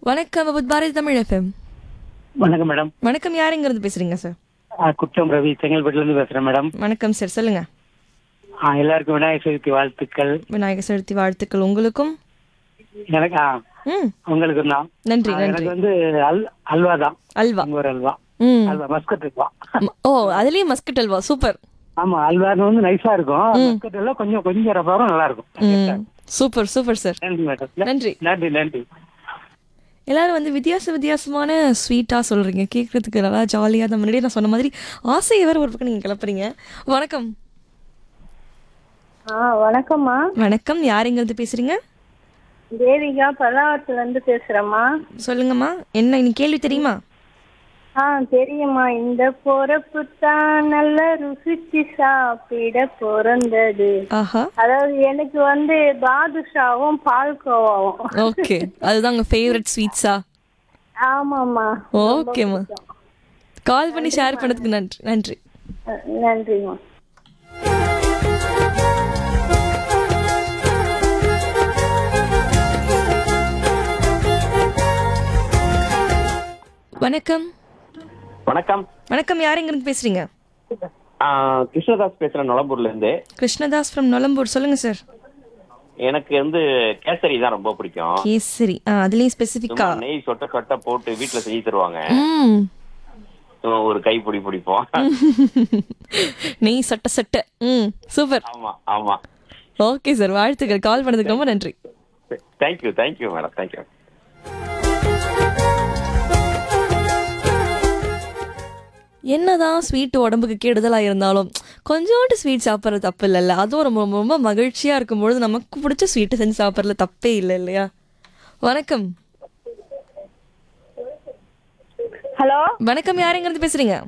வணக்கம் with Bharathi Tamil FM வணக்கம் madam வணக்கம் யாருங்கிறது பேசுறீங்க சார் ஆ, குற்றம் ரவி செங்கல்பட்டுல இருந்து பேசுறேன் மேடம் வணக்கம் சார் சொல்லுங்க ஆ, எல்லாருக்கும் விநாயகர் சதுர்த்தி வாழ்த்துக்கள் விநாயகர் சதுர்த்தி வாழ்த்துக்கள் உங்களுக்கும் எனக்கு ஆ, ம் உங்களுக்கு தான் நன்றி ஆ, நன்றி எனக்கு வந்து அல் அல்வா தான் அல்வா உங்க ஒரு அல்வா ம் அல்வா மஸ்கட் அல்வா ம- ஓ அதுலயும் மஸ்கட் அல்வா சூப்பர் ஆமா அல்வான்னு வந்து நைஸா இருக்கும் மஸ்கட் எல்லாம் கொஞ்சம் கொஞ்சம் ரப்பாரும் நல்லா இருக்கும் ம் சூப்பர் சூப்பர் சார் நன்றி மேடம் நன்றி நன்றி நன்றி எல்லாரும் வந்து வித்தியாச வித்தியாசமான ஸ்வீட்டா சொல்றீங்க கேட்கறதுக்கு நல்லா ஜாலியா தான் முன்னாடியே நான் சொன்ன மாதிரி ஆசையை வேற ஒரு பக்கம் நீங்க கிளப்புறீங்க வணக்கம் ஆ வணக்கம்மா வணக்கம் யாருங்கிறது பேசுறீங்க தேவிகா பல்லாவரத்துல இருந்து பேசுறேம்மா சொல்லுங்கம்மா என்ன இன்னைக்கு கேள்வி தெரியுமா ஆ தெரியுமா இந்த பொறப்பு தான் நல்ல ருசிச்சு சாப்பிட பிறந்தது ஆஹா அதாவது எனக்கு வந்து பாதுஷாவும் பால்கோவாவும் ஓகே அதுதான் உங்க ஃபேவரட் ஸ்வீட்ஸா ஆமாம்மா ஓகேம்மா கால் பண்ணி ஷேர் பண்ணதுக்கு நன்றி நன்றி அஹ், நன்றிம்மா வணக்கம் வணக்கம் வணக்கம் யாருங்கிறது பேசுறீங்க ஆ, கிருஷ்ணதாஸ் பேசுறேன் நொளம்பூர்ல இருந்து கிருஷ்ணதாஸ் ஃப்ரம் நொலம்பூர் சொல்லுங்க சார் எனக்கு வந்து கேசரி தான் ரொம்ப பிடிக்கும் கேசரி ஆ அதுலயும் ஸ்பெசிஃபிக்கா சும்மா நெய் சொட்ட சொட்ட போட்டு வீட்டுல செஞ்சு தருவாங்க ம் சும்மா ஒரு கை பிடி பிடிப்போம் நெய் சட்ட சட்ட ம் சூப்பர் ஆமா ஆமா ஓகே சார் வாழ்த்துக்கள் கால் பண்ணதுக்கு ரொம்ப நன்றி தேங்க்யூ தேங்க்யூ மேடம் தேங்க்யூ என்னதான் ஸ்வீட் உடம்புக்கு கெடுதலா இருந்தாலும் கொஞ்சோண்டு ஸ்வீட் சாப்பிட்றது தப்பு இல்லைல்ல அதுவும் ரொம்ப ரொம்ப ரொம்ப மகிழ்ச்சியா இருக்கும்பொழுது நமக்கு பிடிச்ச ஸ்வீட்டு செஞ்சு சாப்பிட்றதுல தப்பே இல்லை இல்லையா வணக்கம் ஹலோ வணக்கம் யாருங்கிறது பேசுறீங்க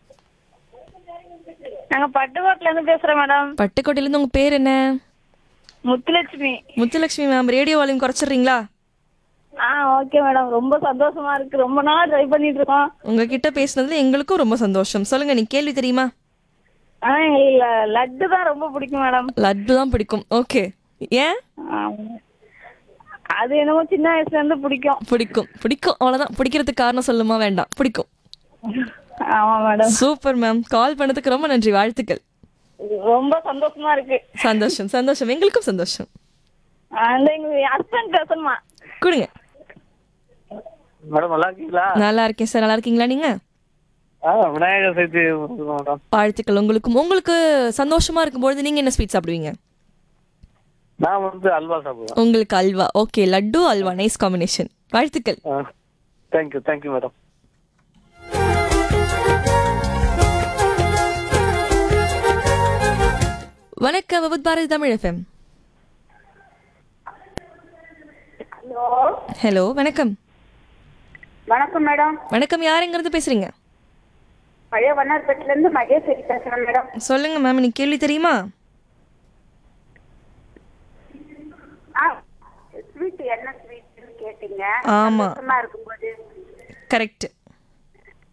நாங்க பட்டுக்கோட்ல இருந்து பேசுறோம் மேடம் பட்டுக்கோட்டையில இருந்து உங்க பேர் என்ன Muthulakshmi Muthulakshmi ma'am radio volume குறைச்சிடுறீங்களா ஆ ஓகே மேடம் ரொம்ப சந்தோஷமா இருக்கு ரொம்ப நாளா ட்ரை பண்ணிட்டு இருக்கோம் உங்ககிட்ட பேசுனதுல எங்களுக்கும் ரொம்ப சந்தோஷம் சொல்லுங்க நீ கேள்வி தெரியுமா ஆ இல்ல லட்டு தான் ரொம்ப பிடிக்கும் மேடம் லட்டு தான் பிடிக்கும் ஓகே ஏன் ஆமா. அது என்னமோ சின்ன வயசுல இருந்து பிடிக்கும் பிடிக்கும் பிடிக்கும் அவ்வளவுதான் பிடிக்கிறதுக்கு காரணம் சொல்லுமா வேண்டாம் பிடிக்கும் ஆமா மேடம் சூப்பர் மேம் கால் பண்ணதுக்கு ரொம்ப நன்றி வாழ்த்துக்கள் ரொம்ப சந்தோஷமா இருக்கு சந்தோஷம் சந்தோஷம் எங்களுக்கும் சந்தோஷம் அந்த எங்க ஹஸ்பண்ட் பேசணுமா கொடுங்க மேடம் நல்லா இருக்கீங்களா நல்லா இருக்கேன் சார் நல்லா இருக்கீங்களா நீங்க ஆ, விநாயகர் சதுர்த்தி மேடம் வாழ்த்துக்கள் உங்களுக்கும் உங்களுக்கு சந்தோஷமா இருக்கும்பொழுது நீங்க என்ன ஸ்வீட் சாப்பிடுவீங்க நான் வந்து அல்வா சாப்பிடுவேன் உங்களுக்கு halwa okay laddu halwa nice combination வாழ்த்துக்கள் தேங்க்யூ தேங்க்யூ மேடம் வணக்கம் with Bharathi Tamil FM hello வணக்கம் வணக்கம் மேடம் வணக்கம் யாருங்கிறது பேசுறீங்க பழைய வண்ணார்பேட்டில இருந்து மகேஸ்வரி பேசுறேன் மேடம் சொல்லுங்க மேம் இன்னைக்கு கேள்வி தெரியுமா ஆ ஸ்வீட் என்ன ஸ்வீட்னு கேட்டீங்க ஆமா சும்மா இருக்கும்போது கரெக்ட்